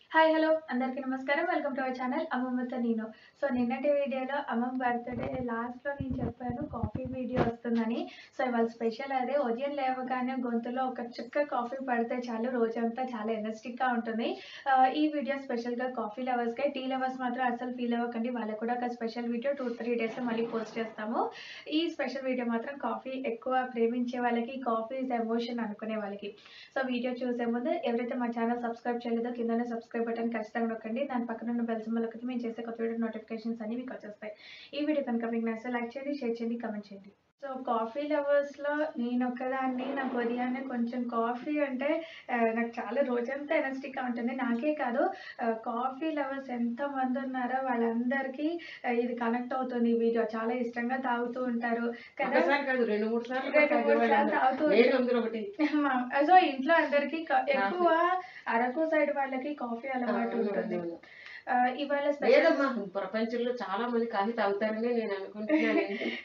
Hi hello అందరికీ నమస్కారం welcome to our channel అమ్మమ్మతో నేను సో నిన్నటి వీడియోలో అమ్మమ్మ బర్త్డే లాస్ట్లో నేను చెప్పాను కాఫీ వీడియో వస్తుందని సో ఇవాళ స్పెషల్ అదే ఉదయం లేవగానే గొంతులో ఒక చుక్క కాఫీ పడితే చాలు రోజంతా చాలా ఎనర్జిటిక్గా ఉంటుంది ఆ, ఈ వీడియో స్పెషల్గా కాఫీ లవర్స్కి టీ లవర్స్ మాత్రం అసలు ఫీల్ అవ్వకండి వాళ్ళకు కూడా ఒక special video two three days మళ్ళీ పోస్ట్ చేస్తాము ఈ స్పెషల్ వీడియో మాత్రం కాఫీ ఎక్కువ ప్రేమించే వాళ్ళకి కాఫీ ఇస్ ఎమోషన్ అనుకునే వాళ్ళకి సో వీడియో చూసే ముందు ఎవరైతే మా ఛానల్ సబ్స్క్రైబ్ చేయలేదో కిందనే సబ్స్క్రైబ్ బటన్ ఖచ్చితంగా నొక్కండి దాని పక్కన ఉన్న బెల్ సింబల్ ఒకటి మేము చేసే కొత్త వీడియో నోటిఫికేషన్స్ అన్ని మీకు వచ్చేస్తాయి ఈ వీడియో కనుక మీకు నచ్చితే లైక్ చేయండి షేర్ చేయండి కమెంట్ చేయండి సో కాఫీ లవర్స్లో నేను ఒక్కదాన్ని నాకు ఉదయాన్నే కొంచెం కాఫీ అంటే ఆ, నాకు చాలా రోజంతా ఎనర్జిటిక్గా ఉంటుంది నాకే కాదు ఆ, కాఫీ లవర్స్ ఎంతమంది ఉన్నారో వాళ్ళందరికీ ఆ, ఇది కనెక్ట్ అవుతుంది ఈ వీడియో చాలా ఇష్టంగా తాగుతూ ఉంటారు కదా ఒకసారి కాదు రెండు మూడు సార్లు రెండు మూడు సార్లు తాగుతూ నేను అందులో ఒకటి మా- సో ఇంట్లో అందరికి ఎక్కువ అరకు సైడ్ వాళ్ళకి కాఫీ అలవాటు ఉంటుంది ఆ, ఇవాళ స్పెషల్ లేదమ్మా ప్రపంచంలో చాలా మంది కాఫీ తాగుతారని నేను అనుకుంటున్నాను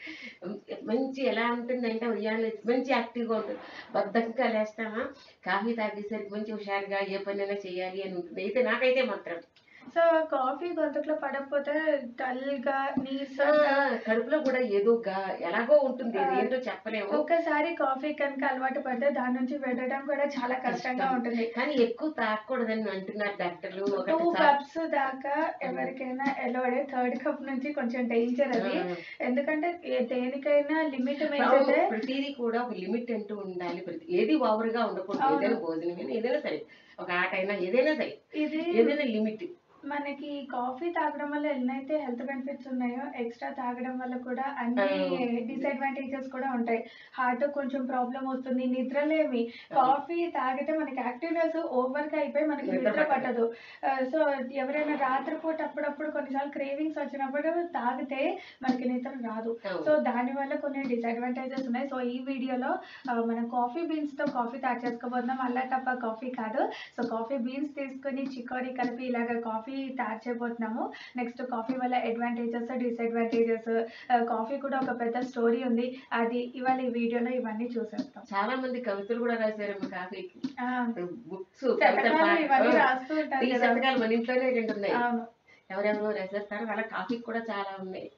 మంచి ఎలా ఉంటుందంటే ఉదయాన్నే మంచి యాక్టివ్గా ఉంటుంది బద్ధకంగా లేస్తామా కాఫీ తాగేసరికి మంచి హుషారుగా ఏ పనైనా చేయాలి అని ఉంటుంది అయితే నాకైతే మాత్రం సో కాఫీ గొంతుకులో పడకపోతే డల్ గా ఆ, నీరసంగా కడుపులో కూడా ఏదో గా- ఎలాగో ఉంటుంది అది ఏంటో చెప్పలేము ఒక్కసారి కాఫీ కనుక అలవాటు పడితే దాని నుంచి వెళ్ళడం కూడా చాలా కష్టంగా ఉంటుంది కానీ ఎక్కువ తాగకూడదని అంటున్నారు డాక్టర్లు టూ ఒకటి కప్స్ దాకా ఎవరికైనా ఎలోడే థర్డ్ కప్ నుంచి కొంచెం డేంజర్ అది ఎందుకంటే ఏ- దేనికైనా లిమిట్ మించితే ప్రతిదీ కూడా ఒక లిమిట్ అంటూ ఉండాలి ప్రతి ఏది ఓవర్ గా ఉండకూడదు అవును. ఏదైనా భోజనం అయినా ఏదైనా సరే ఒక ఆట అయినా ఏదైనా సరే ఇది ఏదైనా లిమిట్ మనకి కాఫీ తాగడం వల్ల ఎన్నైతే హెల్త్ బెనిఫిట్స్ ఉన్నాయో ఎక్స్ట్రా తాగడం వల్ల కూడా అన్ని అవును. డిసడ్వాంటేజెస్ కూడా ఉంటాయి హార్ట్ కొంచెం ప్రాబ్లం వస్తుంది నిద్రలేమి కాఫీ తాగితే మనకి యాక్టివ్నెస్ ఓవర్ గా అయిపోయి మనకి నిద్ర నిద్ర పట్టదు. పట్టదు సో ఎవరైనా రాత్రిపూట అప్పుడప్పుడు కొన్నిసార్లు క్రేవింగ్స్ వచ్చినప్పుడు తాగితే మనకి నిద్ర రాదు సో దాని వల్ల కొన్ని డిసడ్వాంటేజెస్ ఉన్నాయి సో ఈ వీడియోలో ఆ, మనం కాఫీ బీన్స్ తో కాఫీ తయారు చేసుకోబోతున్నాం అల్లా టప్ప కాఫీ కాదు సో కాఫీ బీన్స్ తీసుకొని చికోరీ కలిపి ఇలాగ కాఫీ తయారు చేయబోతున్నాము నెక్స్ట్ కాఫీ వల్ల అడ్వాంటేజెస్ డిసడ్వాంటేజెస్ కాఫీ కూడా ఒక పెద్ద స్టోరీ ఉంది అది ఇవాళ ఈ వీడియోలో ఇవన్నీ చూసేస్తాం చాలా మంది కవితలు కూడా రాశారమ్మ కాఫీకి ఆ, బుక్స్ శతకాలు ఇవన్నీ రాస్తూ ఉంటారు ఈ కదా శతకాలు మన ఇంట్లోనే రెండు ఉన్నాయి అవును ఎవరెవరో రాసేస్తారు వాళ్ళ కాఫీకి కూడా చాలా ఉన్నాయి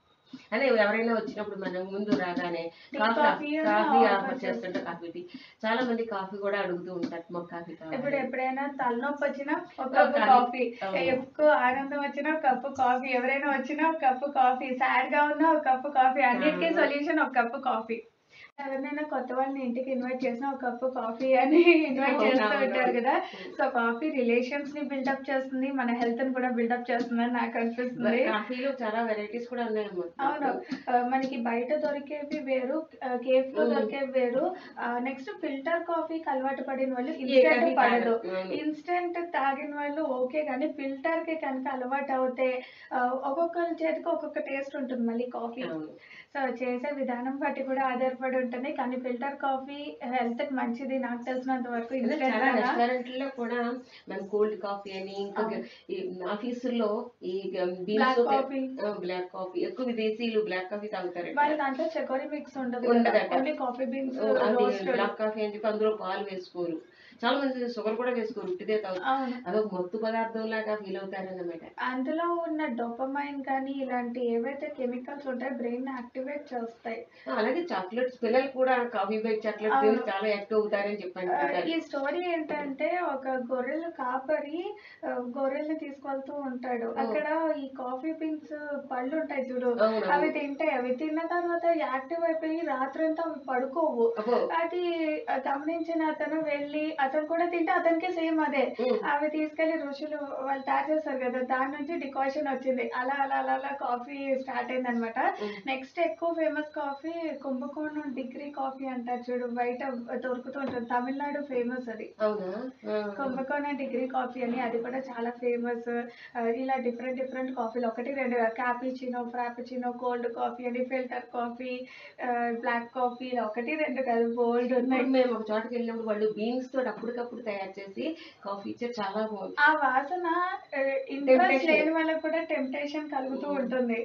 అదే ఎవరైనా వచ్చినప్పుడు మనం ముందు రాగానే Tea, కాఫీ coffee అని కాఫీ offer ఆఫర్ చేస్తుంటే కాఫీ టీ చాలా మంది కాఫీ కూడా అడుగుతూ ఉంటారు మాకు కాఫీ ఇప్పుడు కావాలి ఎప్పుడైనా తలనొప్పి వచ్చినా ఒక ఒక కప్పు కప్పు. కాఫీ అవును. ఎక్కువ ఆనందం వచ్చినా ఒక కప్పు కాఫీ ఎవరైనా వచ్చినా ఒక కప్పు కాఫీ సాడ్ గా ఉన్నా ఒక కప్పు కాఫీ అన్నిటికీ అవును. సొల్యూషన్ ఒక కప్పు కాఫీ ఎవరినైనా కొత్త వాళ్ళని ఇంటికి ఇన్వైట్ చేసినా ఒక కప్పు కాఫీ అని ఇన్వైట్ అవును, చేస్తూ అవును. ఉంటారు కదా సో కాఫీ రిలేషన్స్ ని బిల్డప్ చేస్తుంది మన హెల్త్ ని కూడా బిల్డప్ చేస్తుంది అని నాకు అనిపిస్తుంది కాఫీలో చాలా వెరైటీస్ కూడా ఉన్నాయమ్మా అవును ఆ, మనకి బయట దొరికేవి వేరు కేఫ్ లో Mm. దొరికేవి వేరు నెక్స్ట్ ఫిల్టర్ కాఫీకి అలవాటు పడిన వాళ్ళు ఏ ఇన్స్టెంట్ కాఫీ పడదు తాగరు. అవును. ఇన్స్టెంట్ తాగిన వాళ్ళు ఓకే కానీ ఫిల్టర్ కి కనుక అలవాటు అవుతే ఆ, ఒక్కొక్కరి చేతికి ఒక్కొక్క టేస్ట్ ఉంటుంది మళ్ళీ కాఫీ అవును. సో చేసే విధానం బట్టి కూడా ఆధారపడి ఉంటుంది కానీ ఫిల్టర్ కాఫీ హెల్త్ కి మంచిది నాకు తెలిసినంత వరకు ఇంకా ఇన్స్టెంట్ చాలా కన్నా రెస్టారెంట్లో కూడా మన కోల్డ్ కాఫీ అని ఇంకా అవును. ఈ ఆఫీసుల్లో ఈ Black beans coffee. Black coffee ఎక్కువ విదేశీయులు బ్లాక్ కాఫీ తాగుతారు వాళ్ళ దాంట్లో చకోరి మిక్స్ ఉండదు ఉండదట. ఓన్లీ కాఫీ బీన్స్ అది రోస్టెడ్ బ్లాక్ కాఫీ అని చెప్పి అందులో పాలు వేసుకోరు చాలా మంది షుగర్ కూడా వేసుకోరు ఉట్టిదే తాగుతారు అవును అదొక మత్తు పదార్థం లాగా ఫీల్ అవుతారన్నమాట అందులో ఉన్న డొపమైన్ కానీ ఇలాంటి ఏవైతే కెమికల్స్ ఉంటాయో బ్రెయిన్ యాక్టివేట్ చేస్తాయి అలాగే చాక్లెట్స్ పిల్లలు కూడా కాఫీ బైట్ చాక్లెట్ అవును. తిని చాలా యాక్టివ్ అవుతారని చెప్పండి ఆ, ఈ స్టోరీ ఏంటంటే ఒక గొర్రెలు కాపరి ఆ, గొర్రెల్ని తీసుకెళ్తూ ఉంటాడు అక్కడ ఈ కాఫీ బీన్స్ పళ్ళు ఉంటాయి చూడు అవును. అవి తింటాయి అవి తిన్న తర్వాత యాక్టివ్ అయిపోయి రాత్రంతా అవి పడుకోవు అబ్బో. అది ఆ, గమనించిన అతను వెళ్ళి అతను కూడా తింటే అతనికి సేమ్ అదే ఉమ్. అవి తీసుకెళ్లి ఋషులు వాళ్ళు తయారు చేస్తారు కదా దాని నుంచి డికాషన్ వచ్చింది అలా అలా అలా అలా కాఫీ స్టార్ట్ అయింది అనమాట ఉమ్. నెక్స్ట్ ఎక్కువ famous coffee Kumbakonam degree coffee అంటారు చూడు బయట దొరుకుతూ ఉంటుంది తమిళనాడు ఫేమస్ అది అవునా ఆ. కుంభకోణం డిగ్రీ కాఫీ అని అది కూడా చాలా ఫేమస్ ఇలా డిఫరెంట్ డిఫరెంట్ కాఫీలు ఒకటి రెండు క్యాపిచినో ఫ్రాపిచినో కోల్డ్ కాఫీ అని ఫిల్టర్ కాఫీ బ్లాక్ కాఫీ ఇలా ఒకటి రెండు కాదు బోల్డ్ ఉన్నాయి ఇప్పుడు మేము ఒక చోటకి వెళ్ళినప్పుడు వాళ్ళు బీన్స్ తోటి అప్పటికప్పుడు తయారు చేసి కాఫీ ఇచ్చారు చాలా బాగుంది ఆ వాసన ఇంట్రెస్ట్ Temptation. లేని వాళ్ళకి కూడా టెంప్టేషన్ కలుగుతూ ఉంటుంది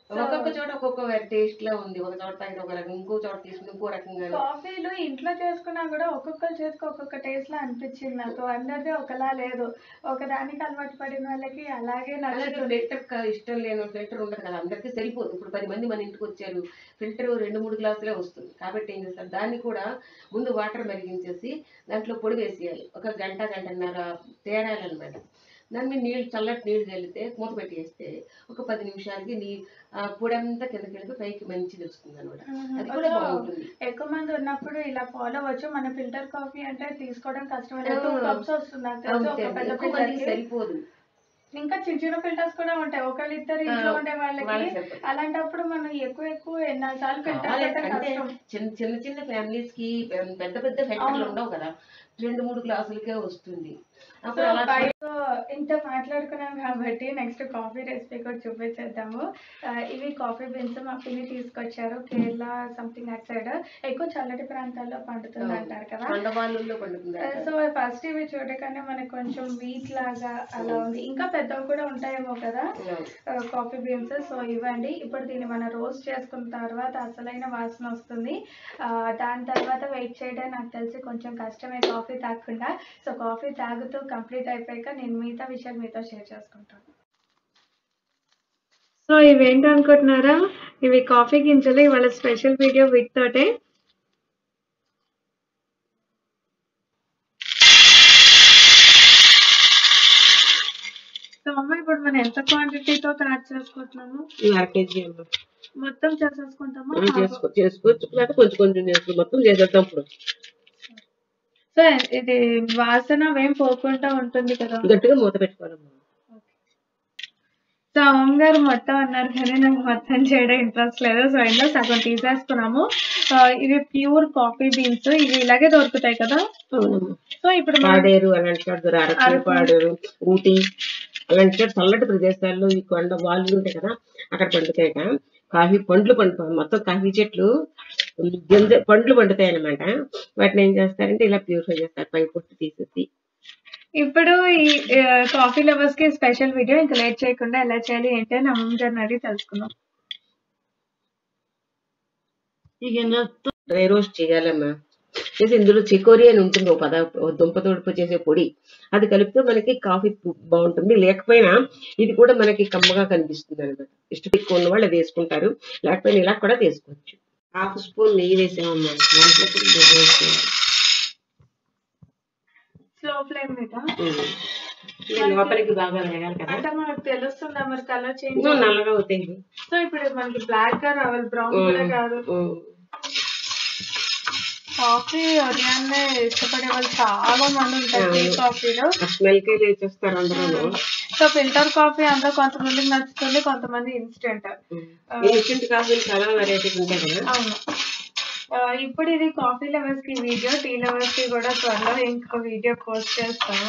ఒక్కొక్క చోట ఒక్కొక్క టేస్ట్ లో ఉంది ఒక చోట తాగిన ఒక రకం ఇంకో చోట తీసుకుని ఇంకో రకంగా కాఫీలు ఇంట్లో చేసుకున్నా కూడా ఒక్కొక్కరు చేసుకు ఒక్కొక్క టేస్ట్ లా అనిపించింది నాకు అందరిది ఒకలా లేదు ఒకదానికి అలవాటు పడిన వాళ్ళకి అలాగే అలాగే నచ్చుతుంది ఫిల్టర్ ఇష్టం లేని ఫిల్టర్ ఉండదు కదా అందరికీ సరిపోదు ఇప్పుడు పది మంది మన ఇంటికి వచ్చారు ఫిల్టర్ రెండు మూడు గ్లాసులే వస్తుంది కాబట్టి ఏం చేస్తారు దాన్ని కూడా ముందు వాటర్ మరిగించేసి దాంట్లో పొడి వేసేయాలి ఒక గంట గంటన్నర తేరాలన్నమాట దాని మీద నీళ్ళు చల్లటి నీళ్ళు చల్లితే మూత పెట్టేస్తే ఒక పది నిమిషాలకి నీ ఆ పొడి అంతా కిందకి వెళ్ళి పైకి మంచిది వస్తుంది అనమాట అది కూడా సో, బాగుంటుంది ఎక్కువ మంది ఉన్నప్పుడు ఇలా ఫాలో అవ్వచ్చు మన ఫిల్టర్ కాఫీ అంటే తీసుకోవడం కష్టమైన టూ ఆ. కప్స్ వస్తుంది నాకు తెలిసి అంతే ఒక పెద్ద ఎక్కువ filter మందికి కి. సరిపోదు ఇంకా చిన్న చిన్న ఫిల్టర్స్ కూడా ఉంటాయి ఒకళ్ళు ఇద్దరు ఇంట్లో ఆ, ఉండే వాళ్ళకి వాళ్ళకి సరిపోదు. అలాంటప్పుడు మనం ఎక్కువ ఎక్కువ ఎన్నాళ్ళు సార్లు ఫిల్టర్ కావాలి పెట్టడం అంటే కష్టం చిన్న చిన్న చిన్న ఫ్యామిలీస్ కి పెద్ద పెద్ద ఫిల్టర్లు అవును. ఉండవు కదా రెండు మూడు గ్లాసులకే వస్తుంది సో అప్పుడు అలా బయట ఇంత మాట్లాడుకున్నాం కాబట్టి నెక్స్ట్ కాఫీ రెసిపీ కూడా చూపించేద్దాము ఆ, ఇవి కాఫీ బీన్స్ మా పిన్ని తీసుకొచ్చారు కేరళ సంథింగ్ అట్ సైడ్ ఎక్కువ చల్లటి ప్రాంతాల్లో పండుతుంది అంటారు కదా కొండవాళ్ళల్లో పండుతుంది సో ఫస్ట్ ఇవి చూడగానే మనకు కొంచెం వీట్ లాగా అలా ఉంది ఇంకా పెద్దవి కూడా ఉంటాయేమో కదా కాఫీ బీన్స్ సో ఇవ్వండి ఇప్పుడు దీన్ని మనం రోస్ట్ చేసుకున్న తర్వాత అసలైన వాసన వస్తుంది ఆ, దాని తర్వాత వెయిట్ చేయడం నాకు తెలిసి కొంచెం కష్టమే కాఫీ తాగకుండా సో కాఫీ తాగుతూ కంప్లీట్ అయిపోయాక నేను మిగతా విషయాలు మీతో షేర్ చేసుకుంటాను సో ఇవేంటి అనుకుంటున్నారా ఇవి కాఫీ గింజలు ఇవాళ స్పెషల్ వీడియో విత్ తోటే సో అమ్మ ఇప్పుడు మనం ఎంత క్వాంటిటీతో తయారు చేసుకుంటున్నాము ఇవి అర కేజీ అమ్మ మొత్తం చేసేసుకుంటామా అవి చేసుకో చేసుకోవచ్చు లేకపోతే కొంచెం కొంచెం చేసుకో మొత్తం చేసేద్దాం ఇప్పుడు సో ఇది వాసన ఏం పోకుండా ఉంటుంది కదా గట్టిగా మూత పెట్టుకోవాలమ్మా సో అమ్మగారు మొత్తం అన్నారు కానీ నాకు మొత్తం చేయడం ఇంట్రెస్ట్ లేదు సో ఇందులో సగం తీసేసుకున్నాము ఆ, ఇవి ప్యూర్ కాఫీ బీన్స్ ఇవి ఇలాగే దొరుకుతాయి కదా అవునమ్మా సో ఇప్పుడు మనం పాడేరు అలాంటి చోట దొర- అరకు పాడేరు ఊటీ అలాంటి చోట చల్లటి ప్రదేశాల్లో ఈ కొండ వాళ్ళు ఉంటాయి కదా అక్కడ పండుతాయి కదా కాఫీ పండ్లు పండు మొత్తం కాఫీ చెట్లు గింజ పండ్లు పండుతాయి అన్నమాట వాటిని ఏం చేస్తారంటే ఇలా ప్యూరిఫై చేస్తారు పై పొట్టు తీసేసి ఇప్పుడు ఈ కాఫీ లవర్స్ కి స్పెషల్ వీడియో ఇంకా లేట్ చేయకుండా ఎలా చేయాలి ఏంటి అని అమ్మమ్మ గారిని అడిగి తెలుసుకుందాం ఇక డ్రై రోస్ట్ చేయాలమ్మా చేసి ఇందులో చికోరి అని ఉంటుంది ఒక పద ఓ దుంప తోడుపు చేసే పొడి అది కలిపితే మనకి కాఫీ బాగుంటుంది లేకపోయినా ఇది కూడా మనకి కమ్మగా కనిపిస్తుంది అనమాట ఇష్టం ఎక్కువ ఉన్న వాళ్ళు అది వేసుకుంటారు లేకపోయినా ఇలా కూడా తీసుకోవచ్చు హాఫ్ స్పూన్ నెయ్యి వేసామమ్మా దాంట్లో కూడా ఇది వేసుకోవాలి. స్లో ఫ్లేమ్ మీద ఉమ్. ఇది లోపలికి బాగా వేయాలి కదా అంటే మనకు తెలుస్తుందా మరి కలర్ చేంజ్ ఇంకా నల్లగా అవుతాయి సో ఇప్పుడు మనకి బ్లాక్ గా రావాలి బ్రౌన్ కూడా కాదు ఉమ్. కాఫీ ఉదయాన్నే ఇష్టపడే వాళ్ళు చాలా మంది ఉంటారు టీ కాఫీలో ఆ స్మెల్ కి లేచేస్తారు అందరూ సో ఫిల్టర్ కాఫీ అందులో కొంతమందికి నచ్చుతుంది కొంతమంది ఇన్స్టెంట్ ఇన్స్టెంట్ కాఫీ చాలా వెరైటీస్ ఉంటాయి కదా అవును ఆ, ఇప్పుడు ఇది కాఫీ లవర్స్ కి వీడియో టీ లవర్స్ కి కూడా త్వరలో ఇంకో వీడియో పోస్ట్ చేస్తాము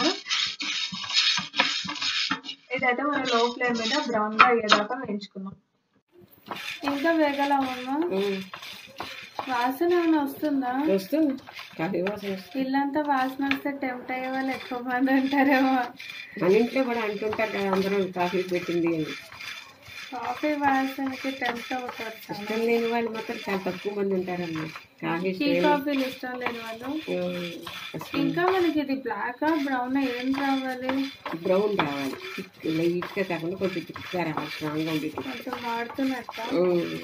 ఇదైతే మనం లో ఫ్లేమ్ మీద బ్రౌన్ గా అయ్యేదాకా వేయించుకున్నాం ఇంకా వేగలమమ్మా ఉమ్. వాసన ఏమైనా వస్తుందా వస్తుంది కాఫీ వాసన వస్తుంది ఇల్లంతా వాసన వస్తే టెంప్ట్ అయ్యే వాళ్ళు ఎక్కువ మంది ఉంటారేమో మన ఇంట్లో కూడా అంటుంటారు కదా అందరూ కాఫీ పెట్టింది అని కాఫీ వాసనకి టెంప్ట్ అవుతారు చాలా ఇష్టం లేని వాళ్ళు మాత్రం చాలా తక్కువ మంది ఉంటారమ్మా కాఫీ టీ కాఫీలు ఇష్టం లేని వాళ్ళు ఇంకా మనకి ఇది బ్లాక్ బ్రౌన్ ఏం రావాలి బ్రౌన్ రావాలి లైట్ గా కాకుండా కొంచెం థిక్గా రావాలి స్ట్రాంగ్ గా ఉండేది కొంచెం వాడుతున్నట్ట ఉమ్.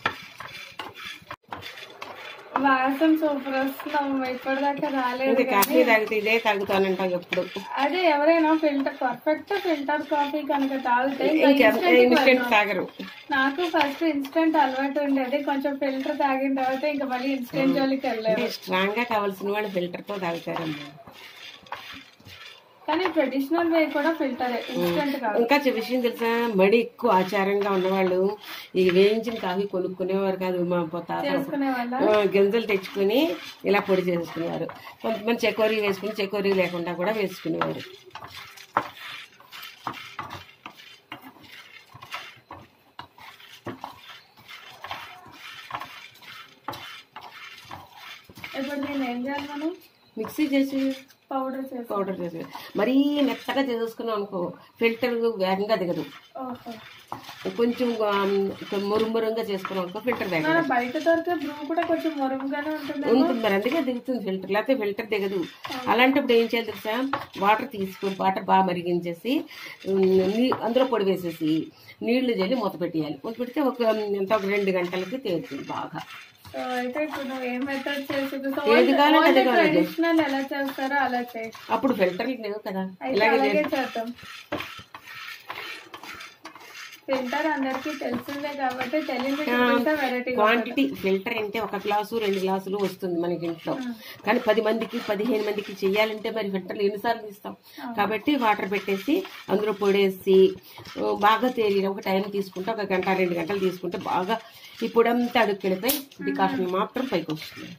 వాసన సూపర్ వస్తున్నాం ఇప్పటిదాకా రాలేదు ఇంకా కాఫీ తాగితే ఇదే తాగుతానంటావు ఎప్పుడు అదే ఎవరైనా ఫిల్టర్ పర్ఫెక్ట్ ఫిల్టర్ కాఫీ కనుక తాగితే ఇంకా ఇంకా instant కి ఇన్స్టెంట్ వెళ్ళాం. తాగరు నాకు ఫస్ట్ ఇన్స్టెంట్ అలవాటు ఉండేది కొంచెం ఫిల్టర్ తాగిన తర్వాత ఇంకా మళ్ళీ ఇన్స్టెంట్ జోలికి వెళ్ళలేదు స్ట్రాంగ్ గా కావాల్సిన వాళ్ళు ఫిల్టర్ తో తాగుతారమ్మా కానీ ట్రెడిషనల్ వే కూడా ఫిల్టర్ ఇన్స్టెంట్ కాదు ఇంకా చె- విషయం తెలుసా మడి ఎక్కువ ఆచారంగా ఉన్నవాళ్ళు ఈ వేయించిన కాఫీ కొనుక్కునేవారు కాదు మా తాత చేసుకునే వాళ్ళ ఆ, గింజలు తెచ్చుకొని ఇలా పొడి చేసుకునేవారు కొంతమంది చెకోరీ వేసుకుని చెకోరీ లేకుండా కూడా వేసుకునేవారు ఇప్పుడు నేను ఏం చేయాలి మనం మిక్సీ చేసి పౌడర్ చేసి పౌడర్ చేసి మరీ మెత్తగా చేసుకున్నాం అనుకో ఫిల్టర్ వేగంగా దిగదు ఓహో కొంచెం మురుమురుగా చేసుకున్నాం అనుకో ఫిల్టర్ వేగంగా మన బయట దొరికే బ్రూ కూడా కొంచెం మొరంగానే ఉంటుంది ఉంటుంది మరి అందుకే దిగుతుంది ఫిల్టర్ లేకపోతే ఫిల్టర్ దిగదు అలాంటప్పుడు ఏం చేయాలి తెలుసా వాటర్ తీసుకుని వాటర్ బాగా మరిగించేసి ఉమ్, నీ అందులో పొడి వేసేసి నీళ్లు జల్లి మూత పెట్టేయాలి మూత పెడితే ఒక ఎంత ఒక రెండు గంటలకి తేరుతుంది బాగా సో అయితే ఇప్పుడు నువ్వు ఏ మెథడ్ చేసి ఏది కావాలంటే అది కావాలి. ట్రెడిషనల్ ఎలా చేస్తారో అలా చేయి అప్పుడు ఫిల్టర్లు లేవు కదా అయితే ఇలాగే అలాగే చేసి- చేద్దాం ఫిల్టర్ అందరికీ తెలిసిందే కాబట్టి తెలియదు చూపిస్తే వెరైటీ క్వాంటిటీ ఫిల్టర్ అంటే ఒక గ్లాసు రెండు గ్లాసులు వస్తుంది మనకి ఇంట్లో కానీ పది మందికి పదిహేను మందికి చెయ్యాలంటే మరి ఫిల్టర్లు ఎన్నిసార్లు తీస్తాం కాబట్టి వాటర్ పెట్టేసి అందులో పొడేసి ఆ, బాగా తేలి ఒక టైం తీసుకుంటే ఒక గంట రెండు గంటలు తీసుకుంటే బాగా ఈ పొడంతా అడుక్కెళ్ళిపోయి డికాషన్ మాత్రం పైకి వస్తుంది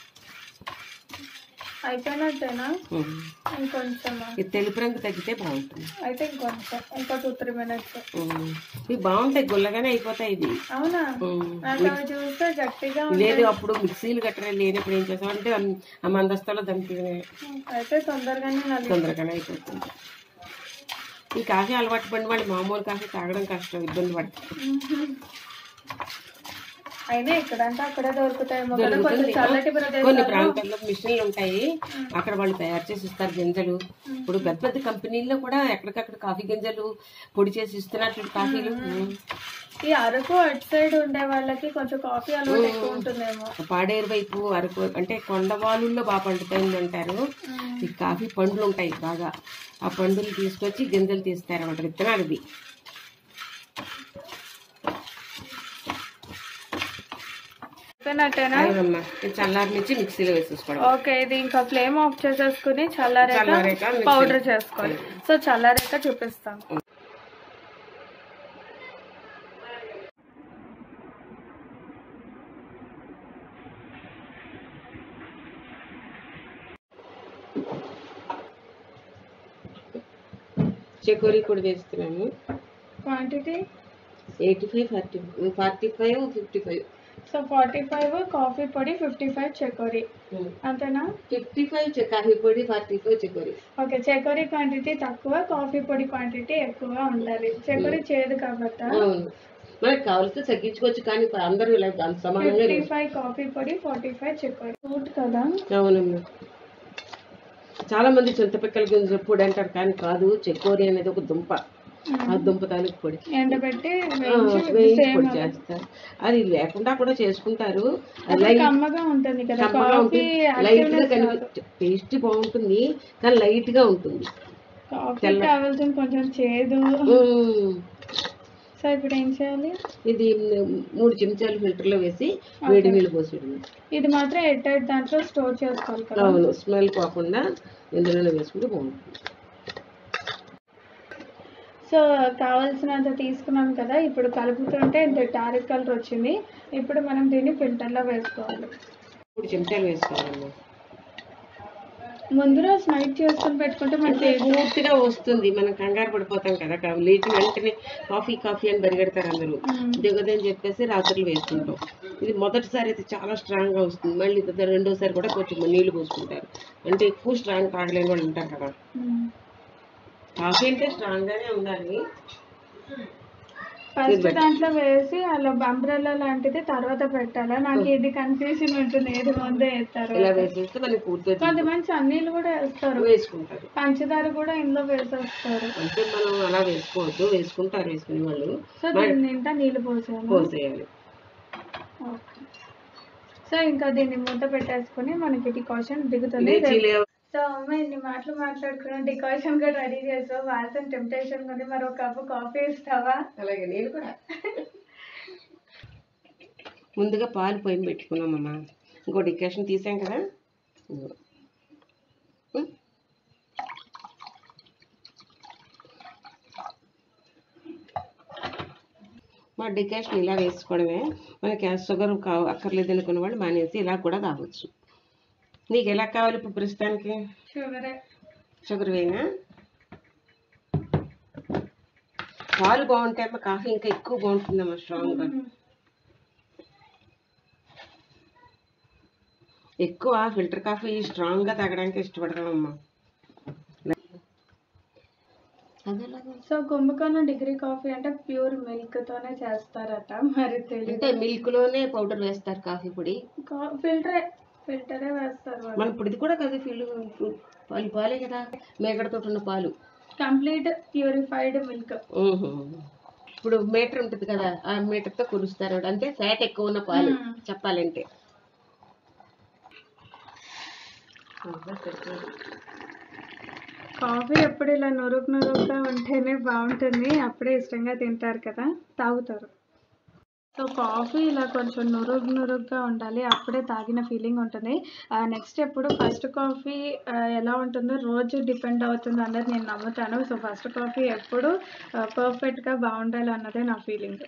అయిపోయినట్టేనా ఉమ్. ఇంకొంచెం ఈ తెలుపు రంగు తగ్గితే బాగుంటుంది అయితే ఇంకొంచెం ఇంకో టూ త్రీ మినిట్స్ ఉమ్. ఇవి బాగుంటాయి గుల్లగానే అయిపోతాయి ఇవి అవునా ఉమ్. నాకు అవి చూస్తే గట్టిగా ఉంది. లేదు అప్పుడు మిక్సీలు గట్రా లేనప్పుడు ఏం చేస్తామంటే ఆ మందస్తాలో దంపి అయితే తొందరగానే నలి తొందరగానే అయిపోతుంది ఈ కాఫీ అలవాటు పడిన వాళ్ళు మామూలు కాఫీ తాగడం కష్టం ఇబ్బంది పడతారు అయినా ఇక్కడంటే అక్కడే దొరుకుతాయేమో కదా కొంచెం దొరుకుతుంది. చల్లటి కొన్ని ప్రదేశాలు ప్రాంతాల్లో మిషన్లు ఉంటాయి అక్కడ వాళ్ళు తయారు చేసి ఇస్తారు గింజలు ఇప్పుడు పెద్ద పెద్ద కంపెనీల్లో కూడా ఎక్కడికక్కడ కాఫీ గింజలు పొడి చేసి ఇస్తున్నారు చూడు కాఫీలు ఈ అరకు అటు సైడ్ ఉండే వాళ్ళకి కొంచెం కాఫీ అలవాటు ఎక్కువ ఉంటుందేమో పాడేరు వైపు అరకు అంటే కొండవాళ్ళుల్లో బాగా పండుతాయి అంటారు ఈ కాఫీ పండ్లు ఉంటాయి బాగా ఆ పండులు తీసుకొచ్చి గింజలు తీస్తారు అన్నమాట విత్తనాలు ఇవి అయిపోయినట్టేనా అవునమ్మా ఇది చల్లారి నుంచి మిక్సీలో వేసేసుకోవడం ఓకే ఇది ఇంకా ఫ్లేమ్ ఆఫ్ చేసేసుకుని చల్లారాక చల్లారాక మిక్సీ- పౌడర్ చేసుకోవాలి సో చల్లారాక చూపిస్తాం చకోరీ కూడా వేస్తున్నాము quantity eighty five forty forty five fifty five so forty five coffee పొడి ఫిఫ్టీ ఫైవ్ చకోరీ అంతేనా ఫిఫ్టీ ఫైవ్ కాఫీ పొడి forty five chicory okay chicory quantity తక్కువ కాఫీ పొడి క్వాంటిటీ ఎక్కువ ఉండాలి చకోరీ చేదు కాబట్టి అవును మనకు కావాల్సి తగ్గించుకోవచ్చు కానీ అందరూ ఇలా అంత సమానంగా ఫిఫ్టీ ఫైవ్ కాఫీ పొడి ఫార్టీ ఫైవ్ చకోరీ ఫ్రూట్ కదా అవునమ్మా చాలా మంది చింతపిక్కల గింజ పొడి అంటారు కానీ కాదు చెక్కోరి అనేది ఒక దుంప ఆ దుంప తాలూకు పొడి ఎండబెట్టి ఆ, వేయించి వేయించి సేమ్ పొడి చేస్తారు అది లేకుండా కూడా చేసుకుంటారు అది అది లైట్ కమ్మగా ఉంటుంది కదా కమ్మగా కాఫీ ఉంటుంది లైట్ గా యాక్టివ్నెస్ కనిపి టేస్ట్ బాగుంటుంది కానీ లైట్ గా ఉంటుంది కాఫీ కావాల్సిన కొంచెం చేదు మ్మ్. సో ఇప్పుడు ఏం చేయాలి ఇది మూడు చెంచాలు ఫిల్టర్ లో వేసి వేడి నీళ్ళు పోసేయడం ఇది మాత్రం ఎయిట్ ఎయిట్ దాంట్లో స్టోర్ చేసుకోవాలి కదా అవును స్మెల్ పోకుండా ఇందులోనే వేసుకుంటే బాగుంటుంది సో కావాల్సినంత తీసుకున్నాం కదా ఇప్పుడు కలుపుతుంటే ఇంత డార్క్ కలర్ వచ్చింది ఇప్పుడు మనం దీన్ని ఫిల్టర్లో వేసుకోవాలి మూడు చెంచాలు వేసుకోవాలమ్మా ముందు రోజు నైట్ చేసుకుని పెట్టుకుంటే మనకి పూర్తిగా వస్తుంది మనం కంగారు పడిపోతాం కదా కా- లేచి వెంటనే కాఫీ కాఫీ అని పరిగెడతారు అందరూ దిగదని చెప్పేసి రాత్రులు వేసుకుంటాం ఇది మొదటిసారి అయితే చాలా స్ట్రాంగ్ గా వస్తుంది మళ్ళీ తర్వాత రెండోసారి కూడా కొంచెం నీళ్లు పోసుకుంటారు అంటే ఎక్కువ స్ట్రాంగ్ తాగలేని వాళ్ళు ఉంటారు కదా మ్మ్. కాఫీ అంటే స్ట్రాంగ్ గానే ఉండాలి ఫస్ట్ దాంట్లో వేసి అలా అంబ్రెల్లా లాంటిది తర్వాత పెట్టాలా నాకు ఇది కన్ఫ్యూజన్ ఉంటుంది ఏది ముందే వేస్తారు ఇలా వేసేస్తే మనకి పూర్తిగా కొంతమంది చన్నీళ్ళు కూడా వేస్తారు వేసుకుంటారు పంచదార కూడా ఇందులో వేసేస్తారు అంటే మనం అలా వేసుకోవద్దు వేసుకుంటారు వేసుకునే వాళ్ళు సో దీని నిండా నీళ్ళు పోసాను పోసేయాలి ఓకే సో ఇంకా దీన్ని మూత పెట్టేసుకుని మనకి డికాషన్ దిగుతుంది లేచి లేవ సో అమ్మ ఇన్ని మాటలు మాట్లాడుకున్నాం డికాషన్ కూడా రెడీ చేసావు వాసన టెంప్టేషన్ ఉంది మరి ఒక కప్పు కాఫీ ఇస్తావా అలాగే నేను కూడా ముందుగా పాలు పొయ్యి పెట్టుకున్నామమ్మా ఇంకో డికాషన్ తీసాం కదా ఇదిగో. ఉం? మా డికాషన్ ఇలా వేసుకోవడమే మనకి షుగర్ కా అక్కర్లేదు అనుకున్న వాళ్ళు మానేసి ఇలా కూడా తాగొచ్చు నీకు ఎలా కావాలి ఇప్పుడు ప్రస్తుతానికి షుగరే షుగర్ వేయనా పాలు బాగుంటే అమ్మ కాఫీ ఇంకా ఎక్కువ బాగుంటుందమ్మా స్ట్రాంగ్గా ఎక్కువ ఫిల్టర్ కాఫీ స్ట్రాంగ్గా తాగడానికి ఇష్టపడతామమ్మా సో కుంభకోణం డిగ్రీ కాఫీ అంటే ప్యూర్ మిల్క్ తోనే చేస్తారట మరి అంటే తెలియదు మిల్క్ లోనే పౌడర్ వేస్తారు కాఫీ పొడి ఫిల్టరే ఫిల్టరే వేస్తారు మన ఇప్పుడు ఇది కూడా కదా ఫీల్ పాలు పాలే కదా మేకడతో ఉన్న పాలు కంప్లీట్ ప్యూరిఫైడ్ మిల్క్ ఊహు. ఇప్పుడు మీటర్ ఉంటుంది కదా ఆ మీటర్ తో కొలుస్తారు అంటే ఫ్యాట్ ఎక్కువ ఉన్న పాలు మ్మ్. చెప్పాలంటే కాఫీ ఎప్పుడు ఇలా నురుగు నురుగుగా ఉంటేనే బాగుంటుంది అప్పుడే ఇష్టంగా తింటారు కదా తాగుతారు సో కాఫీ ఇలా కొంచెం నురుగు నురుగుగా ఉండాలి అప్పుడే తాగిన ఫీలింగ్ ఉంటుంది నెక్స్ట్ ఎప్పుడు ఫస్ట్ కాఫీ ఎలా ఉంటుందో రోజు డిపెండ్ అవుతుంది అన్నది నేను నమ్ముతాను సో ఫస్ట్ కాఫీ ఎప్పుడు పర్ఫెక్ట్గా బాగుండాలి అన్నదే నా ఫీలింగ్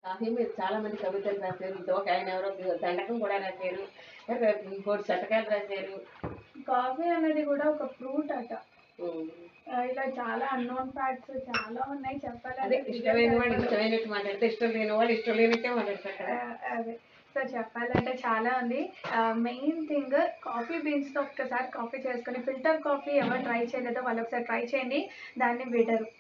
కాఫీ మీద చాలా మంది కవితలు రాశారు ఇంకొక ఆయన ఎవరో దండకం కూడా రాశారు ఇంకోటి శతకాలు రాశారు కాఫీ అనేది కూడా ఒక ఫ్రూట్ అట ఉమ్. ఆ, ఇలా చాలా అన్నోన్ ఫ్యాక్ట్స్ చాలా ఉన్నాయి చెప్పాలి అదే ఇష్టమైన వాళ్ళు ఇష్టమైనట్టు మాట్లాడితే ఇష్టం లేని వాళ్ళు ఇష్టం లేనట్టే మాట్లాడతారు ఆ, అదే సో చెప్పాలంటే చాలా ఉంది మెయిన్ థింగ్ కాఫీ బీన్స్తో ఒక్కసారి కాఫీ చేసుకొని ఫిల్టర్ కాఫీ ఎవరు ట్రై చేయలేదో వాళ్ళు ఒకసారి ట్రై చేయండి దాన్ని బెటరు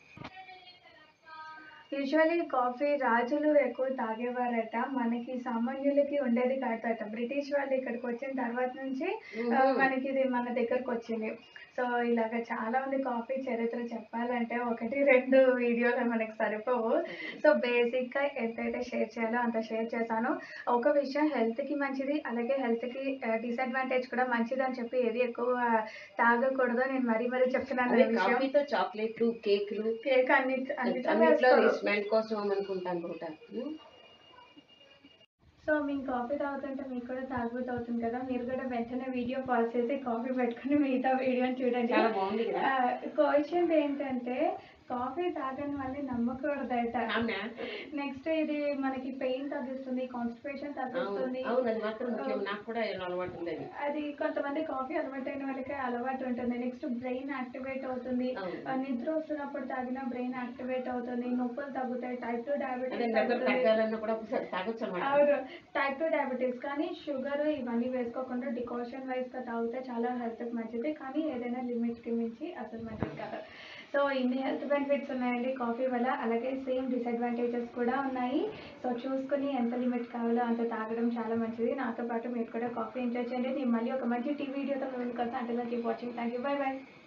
యూజువల్లీ కాఫీ రాజులు ఎక్కువ తాగేవారట మనకి సామాన్యులకి ఉండేది కాదట బ్రిటిష్ వాళ్ళు ఇక్కడికి వచ్చిన తర్వాత నుంచి ఆ, మనకి ఇది మన దగ్గరకు వచ్చింది సో ఇలాగ చాలా ఉంది కాఫీ చరిత్ర చెప్పాలంటే ఒకటి రెండు వీడియోలు మనకి సరిపోవు సో బేసిక్గా ఎంతైతే షేర్ చేయాలో అంత షేర్ చేశాను ఒక విషయం హెల్త్కి మంచిది అలాగే హెల్త్కి డిసడ్వాంటేజ్ కూడా మంచిది అని చెప్పి ఏది ఎక్కువ తాగకూడదు నేను మరీ మరీ చెప్తున్నాను అదే ఈ విషయం కాఫీతో చాక్లెట్లు కేకులు కేక్ అన్ని అన్నిట్లో అన్నిట్లో వేస్తారు. స్మెల్ కోసం అనుకుంటాను కూడా ఉమ్. సో మేము కాఫీ తాగుతుంటే మీకు కూడా తాగుతూ అవుతుంది కదా మీరు కూడా వెంటనే వీడియో పాజ్ చేసి కాఫీ పెట్టుకుని మిగతా వీడియోని చూడండి చాలా బాగుంది కదా క్వశ్చన్ ఏంటంటే కాఫీ తాగని వాళ్ళని నమ్మకూడదట అవునా నెక్స్ట్ ఇది మనకి పెయిన్ తగ్గిస్తుంది కాన్స్టిపేషన్ అవును తగ్గిస్తుంది అవును అది మాత్రం ముఖ్యం నాకు కూడా ఏం అలవాటు ఉంది అది అది కొంతమంది కాఫీ అలవాటైన వాళ్ళకి అలవాటు ఉంటుంది నెక్స్ట్ బ్రెయిన్ యాక్టివేట్ అవుతుంది అవును. ఆ, నిద్ర వస్తున్నప్పుడు తాగిన బ్రెయిన్ యాక్టివేట్ అవుతుంది నొప్పులు తగ్గుతాయి టైప్ టూ అదే డయాబెటీస్ దగ్గర తగ్గాలన్నా కూడా ఒకసారి తాగొచ్చు అనమాట అవును టైప్ టూ డయాబెటీస్ కానీ షుగర్ ఇవన్నీ వేసుకోకుండా డికాషన్ వైజ్గా తాగితే చాలా హెల్త్కి మంచిది కానీ ఏదైనా లిమిట్కి మించి అసలు మంచిది కాదు సో ఇన్ని హెల్త్ బెనిఫిట్స్ ఉన్నాయండి కాఫీ వల్ల అలాగే సేమ్ డిసడ్వాంటేజెస్ కూడా ఉన్నాయి సో చూసుకుని ఎంత లిమిట్ కావాలో అంత తాగడం చాలా మంచిది నాతో పాటు మీరు కూడా కాఫీ ఎంజాయ్ చేయండి నేను మళ్ళీ ఒక మంచి టీ వీడియోతో ముందుకు వస్తాను అంటే keep watching thank you bye by